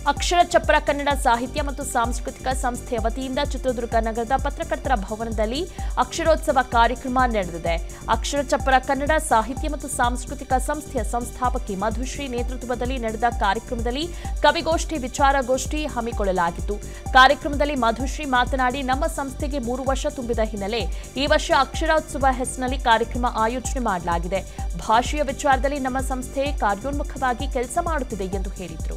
ಅಕ್ಷರ ಚಪ್ರ ಕನ್ನಡ ಸಾಹಿತ್ಯ ಮತ್ತು ಸಾಂಸ್ಕೃತಿಕ ಸಂಸ್ಥೆಯ ವತಿಯಿಂದ ಚಿತ್ರದುರ್ಗ ನಗರದ ಪತ್ರಕರ್ತರ ಭವನದಲ್ಲಿ ಅಕ್ಷರೋತ್ಸವ ಕಾರ್ಯಕ್ರಮ ನಡೆದಿದೆ ಅಕ್ಷರ ಚಪ್ರ ಕನ್ನಡ ಸಾಹಿತ್ಯ ಮತ್ತು ಸಾಂಸ್ಕೃತಿಕ ಸಂಸ್ಥೆಯ ಸಂಸ್ಥಾಪಕಿ ಮಧುಶ್ರೀ ನೇತೃತ್ವದಲ್ಲಿ ನಡೆದ ಕಾರ್ಯಕ್ರಮದಲ್ಲಿ ಕವಿಗೋಷ್ಠಿ ವಿಚಾರಗೋಷ್ಠಿ ಹಮ್ಮಿಕೊಳ್ಳಲಾಗಿತ್ತು ಕಾರ್ಯಕ್ರಮದಲ್ಲಿ ಮಧುಶ್ರೀ ಮಾತನಾಡಿ ನಮ್ಮ ಸಂಸ್ಥೆಗೆ ಮೂರು ವರ್ಷ ತುಂಬಿದ ಹಿನ್ನೆಲೆ ಈ ವರ್ಷ ಅಕ್ಷರೋತ್ಸವ ಹೆಸರಿನಲ್ಲಿ ಕಾರ್ಯಕ್ರಮ ಆಯೋಜನೆ ಮಾಡಲಾಗಿದೆ ಭಾಷೆಯ ವಿಚಾರದಲ್ಲಿ ನಮ್ಮ ಸಂಸ್ಥೆ ಕಾರ್ಯೋನ್ಮುಖವಾಗಿ ಕೆಲಸ ಮಾಡುತ್ತಿದೆ ಎಂದು ಹೇಳಿದರು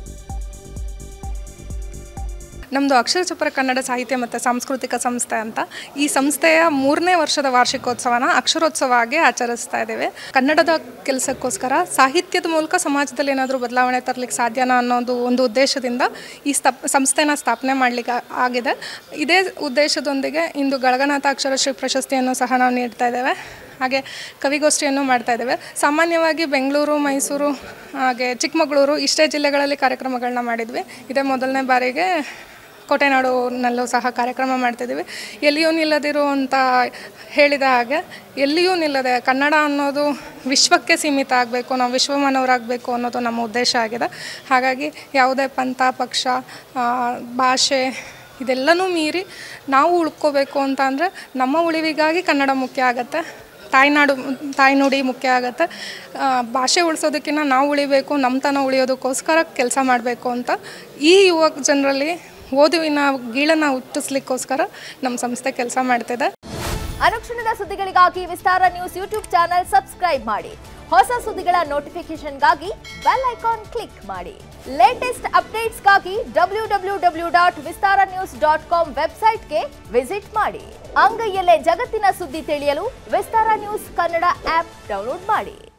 ನಮ್ಮದು ಅಕ್ಷರಚಪ್ರ ಕನ್ನಡ ಸಾಹಿತ್ಯ ಮತ್ತು ಸಾಂಸ್ಕೃತಿಕ ಸಂಸ್ಥೆ ಅಂತ ಈ ಸಂಸ್ಥೆಯ ಮೂರನೇ ವರ್ಷದ ವಾರ್ಷಿಕೋತ್ಸವನ ಅಕ್ಷರೋತ್ಸವ ಆಗಿ ಆಚರಿಸ್ತಾ ಇದ್ದೇವೆ ಕನ್ನಡದ ಕೆಲಸಕ್ಕೋಸ್ಕರ ಸಾಹಿತ್ಯದ ಮೂಲಕ ಸಮಾಜದಲ್ಲಿ ಏನಾದರೂ ಬದಲಾವಣೆ ತರಲಿಕ್ಕೆ ಸಾಧ್ಯನಾ ಅನ್ನೋದು ಒಂದು ಉದ್ದೇಶದಿಂದ ಈ ಸ್ಥಾಪ್ ಸಂಸ್ಥೆನ ಸ್ಥಾಪನೆ ಮಾಡಲಿಕ್ಕೆ ಆಗಿದೆ ಇದೇ ಉದ್ದೇಶದೊಂದಿಗೆ ಇಂದು ಗಳಗನಾಥ ಅಕ್ಷರಶ್ರೀ ಪ್ರಶಸ್ತಿಯನ್ನು ಸಹ ನಾವು ನೀಡ್ತಾ ಇದ್ದೇವೆ ಹಾಗೆ ಕವಿಗೋಷ್ಠಿಯನ್ನು ಮಾಡ್ತಾ ಇದ್ದೇವೆ ಸಾಮಾನ್ಯವಾಗಿ ಬೆಂಗಳೂರು ಮೈಸೂರು ಹಾಗೆ ಚಿಕ್ಕಮಗಳೂರು ಇಷ್ಟೇ ಜಿಲ್ಲೆಗಳಲ್ಲಿ ಕಾರ್ಯಕ್ರಮಗಳನ್ನ ಮಾಡಿದ್ವಿ ಇದೇ ಮೊದಲನೇ ಬಾರಿಗೆ ಕೋಟೆನಾಡುನಲ್ಲೂ ಸಹ ಕಾರ್ಯಕ್ರಮ ಮಾಡ್ತಿದ್ದೀವಿ ಎಲ್ಲಿಯೂ ನಿಲ್ಲದಿರುವಂಥ ಹೇಳಿದ ಹಾಗೆ ಎಲ್ಲಿಯೂ ನಿಲ್ಲದೆ ಕನ್ನಡ ಅನ್ನೋದು ವಿಶ್ವಕ್ಕೆ ಸೀಮಿತ ಆಗಬೇಕು ನಾವು ವಿಶ್ವಮಾನವರಾಗಬೇಕು ಅನ್ನೋದು ನಮ್ಮ ಉದ್ದೇಶ ಆಗಿದೆ ಹಾಗಾಗಿ ಯಾವುದೇ ಪಂಥ ಪಕ್ಷ ಆ, ಭಾಷೆ ಇದೆಲ್ಲನೂ ಮೀರಿ ನಾವು ಉಳ್ಕೋಬೇಕು ಅಂತ ಅಂದರೆ ನಮ್ಮ ಉಳಿವಿಗಾಗಿ ಕನ್ನಡ ಮುಖ್ಯ ಆಗುತ್ತೆ ತಾಯ್ನಾಡು ತಾಯ್ನುಡಿ ಮುಖ್ಯ ಆಗುತ್ತೆ ಆ, ಭಾಷೆ ಉಳಿಸೋದಕ್ಕಿಂತ ನಾವು ಉಳಿಬೇಕು ನಮ್ಮತನ ಉಳಿಯೋದಕ್ಕೋಸ್ಕರ ಕೆಲಸ ಮಾಡಬೇಕು ಅಂತ ಈ ಯುವ ಜನರಲ್ಲಿ ಓದುವಿನ ಗೀಳನ್ನು ಹುಟ್ಟಿಸ್ಲಿಕ್ಕೋಸ್ಕರ ನಮ್ಮ ಸಂಸ್ಥೆ ಕೆಲಸ ಮಾಡ್ತಿದೆ ಅನುಕ್ಷಣದ ಸುದ್ದಿಗಳಿಗಾಗಿ Vistara news YouTube channel subscribe ಮಾಡಿ ಹೊಸ ಸುದ್ದಿಗಳ ನೋಟಿಫಿಕೇಶನ್ಗಾಗಿ ಬೆಲ್ ಐಕಾನ್ ಕ್ಲಿಕ್ ಮಾಡಿ ಲೇಟೆಸ್ಟ್ ಅಪ್ಡೇಟ್ಸ್ಗಾಗಿ W W W dot Vistara news dot com ವೆಬ್ಸೈಟ್ಗೆ ವಿಸಿಟ್ ಮಾಡಿ ಅಂಗೈಯಲ್ಲೇ ಜಗತ್ತಿನ ಸುದ್ದಿ ತಿಳಿಯಲು Vistara news Kannada app download ಮಾಡಿ